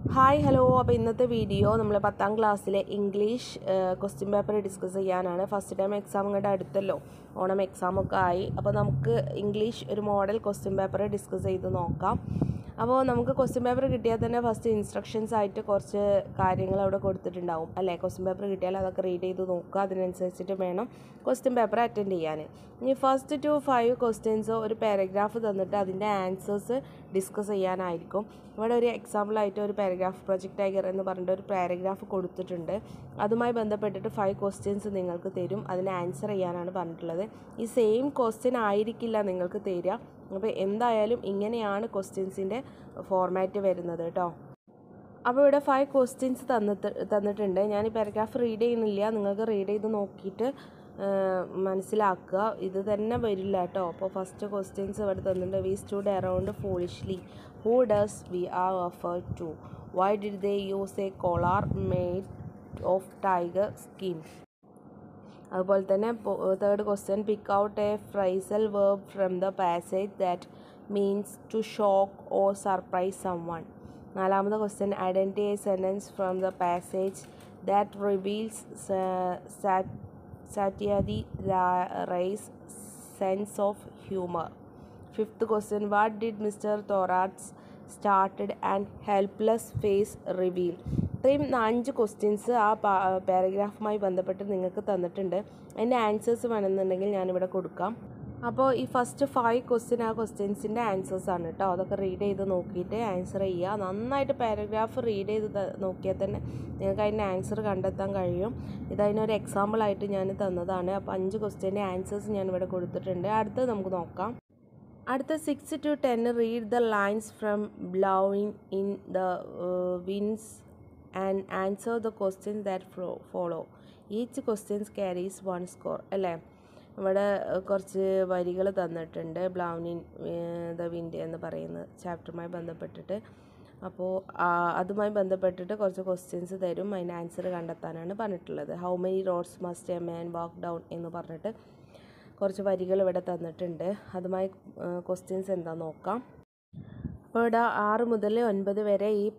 hi hello അപ്പോൾ ഇന്നത്തെ video നമ്മൾ പത്താം ക്ലാസ്സിലെ ഇംഗ്ലീഷ് ക്വസ്റ്റ്യൻ പേപ്പർ ഡിസ്കസ് ചെയ്യാനാണ് ഫസ്റ്റ് ടൈം എക്സാം ഇങ്ങോട്ട് അടുത്തല്ലോ ഓണം എക്സാം ഒക്കെ ആയി അപ്പോൾ നമുക്ക് ഇംഗ്ലീഷ് ഒരു മോഡൽ ക്വസ്റ്റ്യൻ പേപ്പർ ഡിസ്കസ് ചെയ്ത് നോക്കാം അപ്പോൾ നമുക്ക് ക്വസ്റ്റ്യൻ പേപ്പർ കിട്ടിയാൽ തന്നെ ഫസ്റ്റ് ഇൻസ്ട്രക്ഷൻസ് ആയിട്ട് കുറച്ച് കാര്യങ്ങൾ അവിടെ കൊടുത്തിട്ടുണ്ടാവും അല്ലേ ക്വസ്റ്റ്യൻ പേപ്പർ കിട്ടിയാൽ അതൊക്കെ റീഡ് ചെയ്ത് നോക്കുക അതിനനുസരിച്ചിട്ട് വേണം ക്വസ്റ്റ്യൻ പേപ്പർ അറ്റൻഡ് ചെയ്യാൻ ഇനി ഫസ്റ്റ് ടു ഫൈവ് ക്വസ്റ്റ്യൻസ് ഒരു പാരഗ്രാഫ് തന്നിട്ട് അതിൻ്റെ ആൻസേഴ്സ് ഡിസ്കസ് ചെയ്യാനായിരിക്കും ഇവിടെ ഒരു എക്സാമ്പിളായിട്ട് ഒരു പാരഗ്രാഫ് പ്രൊജക്റ്റ് ടൈഗർ എന്ന് പറഞ്ഞിട്ട് ഒരു പാരഗ്രാഫ് കൊടുത്തിട്ടുണ്ട് അതുമായി ബന്ധപ്പെട്ടിട്ട് ഫൈവ് ക്വസ്റ്റ്യൻസ് നിങ്ങൾക്ക് തരും അതിന് ആൻസർ ചെയ്യാനാണ് പറഞ്ഞിട്ടുള്ളത് ഈ സെയിം ക്വസ്റ്റ്യൻ ആയിരിക്കില്ല നിങ്ങൾക്ക് തരിക അപ്പോൾ എന്തായാലും ഇങ്ങനെയാണ് ക്വസ്റ്റ്യൻസിൻ്റെ ഫോർമാറ്റ് വരുന്നത് കേട്ടോ അപ്പോൾ ഇവിടെ ഫൈവ് ക്വസ്റ്റ്യൻസ് തന്നിട്ട് തന്നിട്ടുണ്ട് ഞാൻ ഈ പാരഗ്രാഫ് റീഡ് ചെയ്യുന്നില്ല നിങ്ങൾക്ക് റീഡ് ചെയ്ത് നോക്കിയിട്ട് മനസ്സിലാക്കുക ഇത് തന്നെ വരില്ല കേട്ടോ അപ്പോൾ ഫസ്റ്റ് ക്വസ്റ്റ്യൻസ് ഇവിടെ തന്നിട്ടുണ്ട് we stood around foolishly who does we are refer to why did they use a collar made of tiger skin അതുപോലെ തന്നെ third question pick out a phrasal verb from the passage that means to shock or surprise someone വൺ നാലാമത്തെ question identify a sentence from the passage that reveals സാറ്റിയാദി റൈസ് sense of humour fifth question what did mister തോറാട്സ് started and helpless face reveal ഇത്രയും അഞ്ച് questions ആ പാരഗ്രാഫുമായി ബന്ധപ്പെട്ട് നിങ്ങൾക്ക് തന്നിട്ടുണ്ട് അതിൻ്റെ ആൻസേഴ്സ് വേണമെന്നുണ്ടെങ്കിൽ ഞാനിവിടെ കൊടുക്കാം അപ്പോൾ ഈ ഫസ്റ്റ് ഫൈവ് ക്വസ്റ്റ്യൻ ആ ക്വസ്റ്റ്യൻസിൻ്റെ ആൻസേഴ്സ് ആണ് കേട്ടോ അതൊക്കെ റീഡ് ചെയ്ത് നോക്കിയിട്ട് ആൻസർ ചെയ്യുക നന്നായിട്ട് പാരഗ്രാഫ് റീഡ് ചെയ്ത് നോക്കിയാൽ തന്നെ നിങ്ങൾക്ക് അതിൻ്റെ ആൻസർ കണ്ടെത്താൻ കഴിയും ഇതതിനൊരു എക്സാമ്പിളായിട്ട് ഞാൻ തന്നതാണ് അപ്പോൾ അഞ്ച് ക്വസ്റ്റ്യൻ്റെ ആൻസേഴ്സ് ഞാൻ ഇവിടെ കൊടുത്തിട്ടുണ്ട് അടുത്തത് നമുക്ക് നോക്കാം അടുത്ത six to ten read the lines from blowing in the winds and answer the question that follow each questions carries one score അല്ലേ ഇവിടെ കുറച്ച് വരികൾ തന്നിട്ടുണ്ട് ബ്ലൗനിൻ ദ വിൻഡ് എന്ന് പറയുന്ന ചാപ്റ്ററുമായി ബന്ധപ്പെട്ടിട്ട് അപ്പോൾ അതുമായി ബന്ധപ്പെട്ടിട്ട് കുറച്ച് ക്വസ്റ്റ്യൻസ് തരും അതിന് ആൻസർ കണ്ടെത്താനാണ് പറഞ്ഞിട്ടുള്ളത് how many roads must a man walk down എന്ന് പറഞ്ഞിട്ട് കുറച്ച് വരികൾ ഇവിടെ തന്നിട്ടുണ്ട് അതുമായി ക്വസ്റ്റ്യൻസ് എന്താ നോക്കാം അപ്പോൾ ഇവിടെ ആറ് മുതൽ ഒൻപത് വരെ ഈ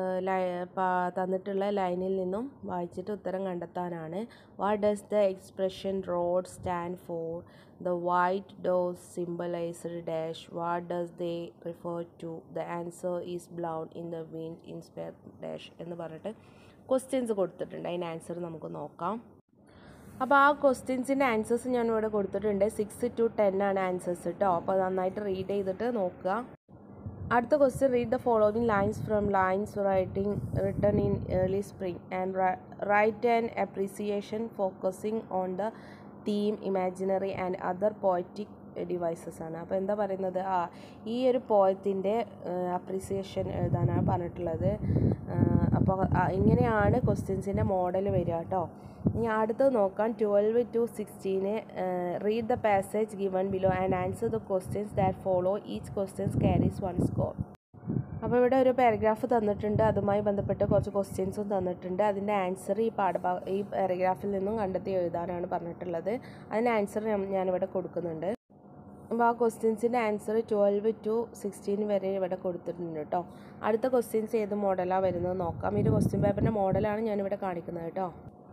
തന്നിട്ടുള്ള ലൈനിൽ നിന്നും വായിച്ചിട്ട് ഉത്തരം കണ്ടെത്താനാണ് what does the expression road stand for the white doves symbolised dash what does they refer to the answer is blown in the wind inspire dash എന്ന് പറഞ്ഞിട്ട് ക്വസ്റ്റ്യൻസ് കൊടുത്തിട്ടുണ്ട് അതിന് ആൻസർ നമുക്ക് നോക്കാം അപ്പോൾ ആ ക്വസ്റ്റ്യൻസിൻ്റെ ആൻസേഴ്സ് ഞാൻ ഇവിടെ കൊടുത്തിട്ടുണ്ട് സിക്സ് ടു ടെൻ ആണ് ആൻസേഴ്സ് കേട്ടോ അപ്പോൾ നന്നായിട്ട് റീഡ് ചെയ്തിട്ട് നോക്കുക അടുത്ത question read the following lines from lines writing written in early spring and write and appreciation focusing on the theme imaginary and other poetic devices ആണ് അപ്പോൾ എന്താ പറയുന്നത് ആ ഈ ഒരു പോയത്തിൻ്റെ അപ്രീസിയേഷൻ എഴുതാനാണ് പറഞ്ഞിട്ടുള്ളത് അപ്പോൾ ഇങ്ങനെയാണ് ക്വസ്റ്റ്യൻസിൻ്റെ മോഡൽ വരിക കേട്ടോ ഇനി അടുത്തത് നോക്കാം ട്വൽവ് ടു സിക്സ്റ്റീന് read the passage given below and answer the questions that follow each questions carries one score അപ്പോൾ ഇവിടെ ഒരു പാരഗ്രാഫ് തന്നിട്ടുണ്ട് അതുമായി ബന്ധപ്പെട്ട് കുറച്ച് ക്വസ്റ്റ്യൻസും തന്നിട്ടുണ്ട് അതിൻ്റെ ആൻസർ ഈ പാഠഭാ ഈ പാരഗ്രാഫിൽ നിന്നും കണ്ടെത്തി എഴുതാനാണ് പറഞ്ഞിട്ടുള്ളത് അതിൻ്റെ ആൻസർ ഞാനിവിടെ കൊടുക്കുന്നുണ്ട് അപ്പോൾ ആ ക്വസ്റ്റ്യൻസിൻ്റെ ആൻസർ ട്വൽവ് ടു സിക്സ്റ്റീൻ വരെ ഇവിടെ കൊടുത്തിട്ടുണ്ട് കേട്ടോ അടുത്ത ക്വസ്റ്റ്യൻസ് ഏത് മോഡലാണ് വരുന്നത് നോക്കാം ഈ ഒരു ക്വസ്റ്റ്യൻ പേപ്പറിൻ്റെ മോഡലാണ് ഞാനിവിടെ കാണിക്കുന്നത് കേട്ടോ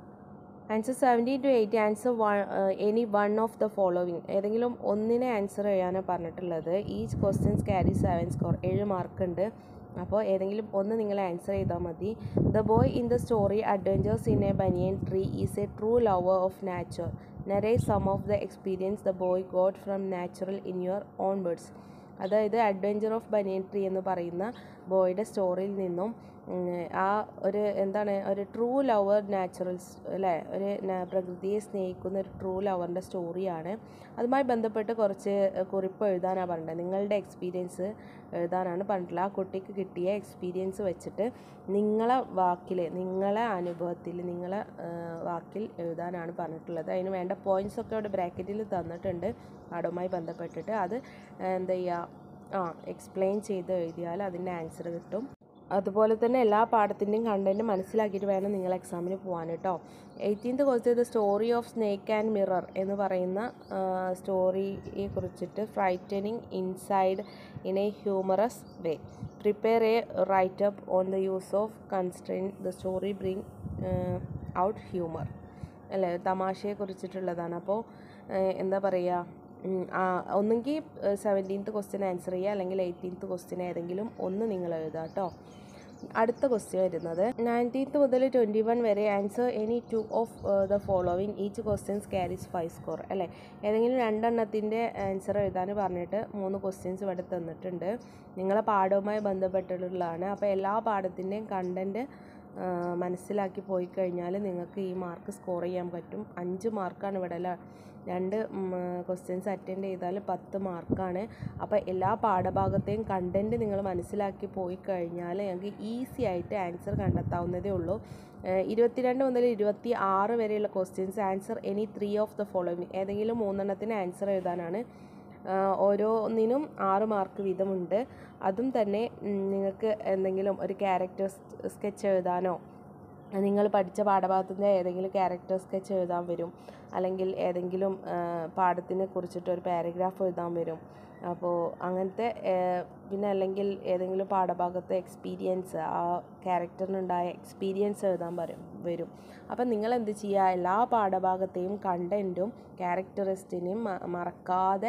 answer seventeen to eight answer one any one of the following ഏതെങ്കിലും ഒന്നിനെ ആൻസർ ചെയ്യാനാണ് പറഞ്ഞിട്ടുള്ളത് each questions carry seven score ഏഴ് മാർക്ക് ഉണ്ട് അപ്പോൾ ഏതെങ്കിലും ഒന്ന് നിങ്ങൾ ആൻസർ ചെയ്താൽ മതി the boy in the story adventures in a banyan tree is a true lover of nature narrate some of the experience the boy got from natural in your own words അതായത് adventure of banyan tree എന്ന് പറയുന്ന ബോയുടെ സ്റ്റോറിയിൽ നിന്നും ആ ഒരു എന്താണ് ഒരു true lover naturals അല്ലേ ഒരു പ്രകൃതിയെ സ്നേഹിക്കുന്ന ഒരു ട്രൂ ലവറിൻ്റെ സ്റ്റോറിയാണ് അതുമായി ബന്ധപ്പെട്ട് കുറച്ച് കുറിപ്പ് എഴുതാനാണ് പറഞ്ഞത് നിങ്ങളുടെ എക്സ്പീരിയൻസ് എഴുതാനാണ് പറഞ്ഞിട്ടുള്ളത് ആ കുട്ടിക്ക് കിട്ടിയ എക്സ്പീരിയൻസ് വെച്ചിട്ട് നിങ്ങളെ വാക്കിൽ നിങ്ങളെ അനുഭവത്തിൽ നിങ്ങളെ വാക്കിൽ എഴുതാനാണ് പറഞ്ഞിട്ടുള്ളത് അതിന് വേണ്ട പോയിൻറ്റ്സ് ഒക്കെ ഇവിടെ ബ്രാക്കറ്റിൽ തന്നിട്ടുണ്ട് പാഠവുമായി ബന്ധപ്പെട്ടിട്ട് അത് എന്താ ചെയ്യുക ആ എക്സ്പ്ലെയിൻ ചെയ്ത് എഴുതിയാൽ അതിൻ്റെ ആൻസർ കിട്ടും അതുപോലെ തന്നെ എല്ലാ പാഠത്തിൻ്റെയും കണ്ടൻറ്റ് മനസ്സിലാക്കിയിട്ട് വേണം നിങ്ങൾ എക്സാമിന് പോകാൻ കേട്ടോ eighteenth question the story of snake and mirror എന്ന് പറയുന്ന സ്റ്റോറിയെ കുറിച്ചിട്ട് frightening inside in a humorous way prepare a write up on the use of constrain the story bring out humour അല്ലേ തമാശയെ കുറിച്ചിട്ടുള്ളതാണ് അപ്പോൾ എന്താ പറയുക ഒന്നുകിൽ സെവൻറ്റീൻത്ത് ക്വസ്റ്റ്യൻ ആൻസർ ചെയ്യുക അല്ലെങ്കിൽ എയ്റ്റീൻത്ത് ക്വസ്റ്റ്യൻ ഏതെങ്കിലും ഒന്ന് നിങ്ങൾ എഴുതുക കേട്ടോ അടുത്ത ക്വസ്റ്റ്യൻ വരുന്നത് നയൻറ്റീൻത്ത് മുതൽ ട്വൻറ്റി വൺ വരെ answer any two of the following each questions carries five score അല്ലേ ഏതെങ്കിലും രണ്ടെണ്ണത്തിൻ്റെ ആൻസർ എഴുതാൻ പറഞ്ഞിട്ട് മൂന്ന് ക്വസ്റ്റ്യൻസ് ഇവിടെ തന്നിട്ടുണ്ട് നിങ്ങളെ പാഠവുമായി ബന്ധപ്പെട്ടിട്ടുള്ളതാണ് അപ്പോൾ എല്ലാ പാഠത്തിൻ്റെയും കണ്ടൻറ്റ് മനസ്സിലാക്കി പോയി കഴിഞ്ഞാൽ നിങ്ങൾക്ക് ഈ മാർക്ക് സ്കോർ ചെയ്യാൻ പറ്റും അഞ്ച് മാർക്കാണ് ഇവിടെ അല്ലേ രണ്ട് ക്വസ്റ്റ്യൻസ് അറ്റൻഡ് ചെയ്താൽ പത്ത് മാർക്കാണ് അപ്പോൾ എല്ലാ പാഠഭാഗത്തെയും കണ്ടൻറ്റ് നിങ്ങൾ മനസ്സിലാക്കി പോയി കഴിഞ്ഞാൽ ഞങ്ങൾക്ക് ഈസി ആയിട്ട് ആൻസർ കണ്ടെത്താവുന്നതേ ഉള്ളൂ ഇരുപത്തിരണ്ട് മുതൽ ഇരുപത്തി ആറ് വരെയുള്ള questions answer any three of the following ഏതെങ്കിലും മൂന്നെണ്ണത്തിന് ആൻസർ എഴുതാനാണ് ഓരോന്നിനും ആറ് മാർക്ക് വീതമുണ്ട് അതും തന്നെ നിങ്ങൾക്ക് എന്തെങ്കിലും ഒരു ക്യാരക്ടർ സ്കെച്ച് എഴുതാനോ നിങ്ങൾ പഠിച്ച പാഠഭാഗത്തിൻ്റെ ഏതെങ്കിലും ക്യാരക്ടർ സ്കെച്ച് എഴുതാൻ വരും അല്ലെങ്കിൽ ഏതെങ്കിലും പാഠത്തിനെ കുറിച്ചിട്ട് ഒരു പാരഗ്രാഫ് എഴുതാൻ വരും അപ്പോൾ അങ്ങനത്തെ പിന്നെ അല്ലെങ്കിൽ ഏതെങ്കിലും പാഠഭാഗത്തെ എക്സ്പീരിയൻസ് ആ ക്യാരക്ടറിനുണ്ടായ എക്സ്പീരിയൻസ് എഴുതാൻ വരും വരും അപ്പം നിങ്ങൾ എന്ത് ചെയ്യുക എല്ലാ പാഠഭാഗത്തെയും കണ്ടൻറ്റും ക്യാരക്ടറിസ്റ്റിനെയും മറക്കാതെ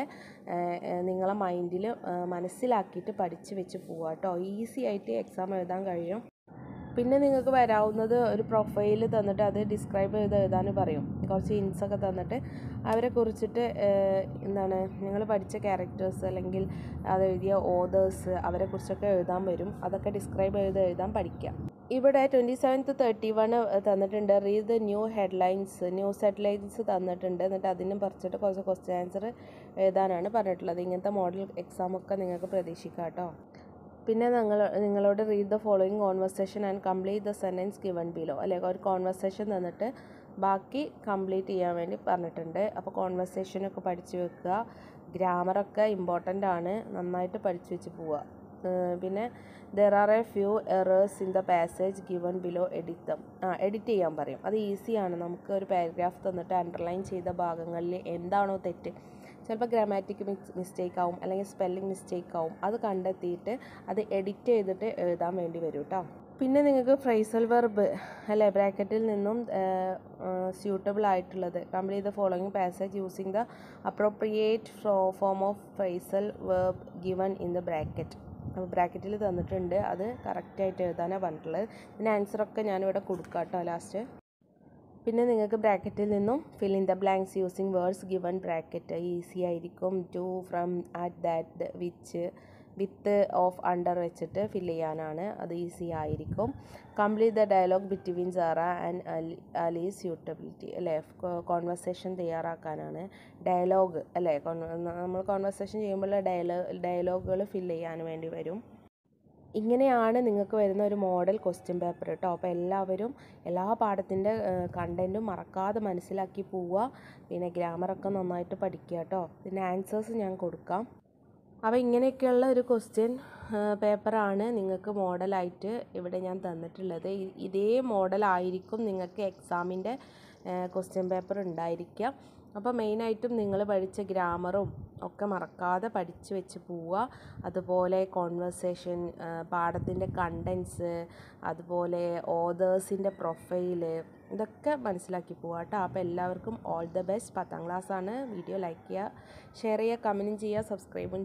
നിങ്ങളെ മൈൻഡിൽ മനസ്സിലാക്കിയിട്ട് പഠിച്ച് വെച്ച് പോവുക കേട്ടോ ഈസി ആയിട്ട് എക്സാം എഴുതാൻ കഴിയും പിന്നെ നിങ്ങൾക്ക് വരാവുന്നത് ഒരു പ്രൊഫൈൽ തന്നിട്ട് അത് ഡിസ്ക്രൈബ് ചെയ്ത് എഴുതാൻ പറയും കുറച്ച് ഹിൻസ് ഒക്കെ തന്നിട്ട് അവരെ കുറിച്ചിട്ട് എന്താണ് നിങ്ങൾ പഠിച്ച ക്യാരക്ടേഴ്സ് അല്ലെങ്കിൽ അത് എഴുതിയ ഓതേഴ്സ് അവരെ കുറിച്ചൊക്കെ എഴുതാൻ വരും അതൊക്കെ ഡിസ്ക്രൈബ് ചെയ്ത് എഴുതാൻ പഠിക്കുക ഇവിടെ ട്വൻറ്റി സെവൻത്ത് തേർട്ടി വൺ തന്നിട്ടുണ്ട് read the new headlines news headlines തന്നിട്ടുണ്ട് എന്നിട്ട് അതിനും പറിച്ചിട്ട് കുറച്ച് ക്വസ്റ്റ്യൻ ആൻസർ എഴുതാനാണ് പറഞ്ഞിട്ടുള്ളത് ഇങ്ങനത്തെ മോഡൽ എക്സാമൊക്കെ നിങ്ങൾക്ക് പ്രതീക്ഷിക്കാം കേട്ടോ പിന്നെ നിങ്ങൾ നിങ്ങളോട് read the following conversation and complete the sentence given below അല്ലെ ഒരു കോൺവെർസേഷൻ തന്നിട്ട് ബാക്കി കംപ്ലീറ്റ് ചെയ്യാൻ വേണ്ടി പറഞ്ഞിട്ടുണ്ട് അപ്പോൾ കോൺവെർസേഷനൊക്കെ പഠിച്ചു വെക്കുക ഗ്രാമറൊക്കെ ഇമ്പോർട്ടൻ്റ് ആണ് നന്നായിട്ട് പഠിച്ചു വെച്ച് പോവുക പിന്നെ there are a few errors in the passage given below edit them ആ എഡിറ്റ് ചെയ്യാൻ പറയും അത് ഈസിയാണ് നമുക്ക് ഒരു പാരഗ്രാഫ് തന്നിട്ട് അണ്ടർലൈൻ ചെയ്ത ഭാഗങ്ങളിൽ എന്താണോ തെറ്റ് ചിലപ്പോൾ ഗ്രാമാറ്റിക് മിസ്റ്റേക്ക് ആവും അല്ലെങ്കിൽ സ്പെല്ലിംഗ് മിസ്റ്റേക്ക് ആവും അത് കണ്ടെത്തിയിട്ട് അത് എഡിറ്റ് ചെയ്തിട്ട് എഴുതാൻ വേണ്ടി വരും കേട്ടോ പിന്നെ നിങ്ങൾക്ക് ഫ്രൈസൽ വെർബ് അല്ലേ ബ്രാക്കറ്റിൽ നിന്നും സ്യൂട്ടബിൾ ആയിട്ടുള്ളത് complete the following passage using the appropriate form of phrasal verb given in the bracket അപ്പോൾ ബ്രാക്കറ്റിൽ തന്നിട്ടുണ്ട് അത് കറക്റ്റായിട്ട് എഴുതാനാണ് പറഞ്ഞിട്ടുള്ളത് ഇതിന് ആൻസറൊക്കെ ഞാനിവിടെ കൊടുക്കാം കേട്ടോ ലാസ്റ്റ് പിന്നെ നിങ്ങൾക്ക് ബ്രാക്കറ്റിൽ നിന്നും fill in the blanks using words given bracket easy ആയിരിക്കും to from at that which with of under വെച്ചിട്ട് ഫിൽ ചെയ്യാനാണ് അത് ഈസി ആയിരിക്കും complete the dialogue between Sara and Ali Ali suitability അല്ലേ കോൺവെർസേഷൻ തയ്യാറാക്കാനാണ് ഡയലോഗ് അല്ലേ നമ്മൾ കോൺവെർസേഷൻ ചെയ്യുമ്പോൾ ഡയലോ ഡയലോഗുകൾ ഫിൽ ചെയ്യാൻ വേണ്ടി വരും ഇങ്ങനെയാണ് നിങ്ങൾക്ക് വരുന്ന ഒരു മോഡൽ ക്വസ്റ്റ്യൻ പേപ്പർ കേട്ടോ അപ്പോൾ എല്ലാവരും എല്ലാ പാഠത്തിൻ്റെ കണ്ടൻറ്റും മറക്കാതെ മനസ്സിലാക്കി പോവുക പിന്നെ ഗ്രാമറൊക്കെ നന്നായിട്ട് പഠിക്കുക കേട്ടോ പിന്നെ ആൻസേഴ്സ് ഞാൻ കൊടുക്കാം അപ്പോൾ ഇങ്ങനെയൊക്കെയുള്ള ഒരു ക്വസ്റ്റ്യൻ പേപ്പറാണ് നിങ്ങൾക്ക് മോഡലായിട്ട് ഇവിടെ ഞാൻ തന്നിട്ടുള്ളത് ഇതേ മോഡലായിരിക്കും നിങ്ങൾക്ക് എക്സാമിൻ്റെ ക്വസ്റ്റ്യൻ പേപ്പർ ഉണ്ടായിരിക്കുക അപ്പോൾ മെയിനായിട്ടും നിങ്ങൾ പഠിച്ച ഗ്രാമറും ഒക്കെ മറക്കാതെ പഠിച്ച് വെച്ച് പോവുക അതുപോലെ കോൺവെർസേഷൻ പാഠത്തിൻ്റെ കണ്ടൻസ് അതുപോലെ ഓതേഴ്സിൻ്റെ പ്രൊഫൈല് ഇതൊക്കെ മനസ്സിലാക്കി പോവുക കേട്ടോ അപ്പോൾ എല്ലാവർക്കും ഓൾ ദ ബെസ്റ്റ് പത്താം ക്ലാസ്സാണ് വീഡിയോ ലൈക്ക് ചെയ്യുക ഷെയർ ചെയ്യുക കമൻറ്റ് ചെയ്യുക സബ്സ്ക്രൈബും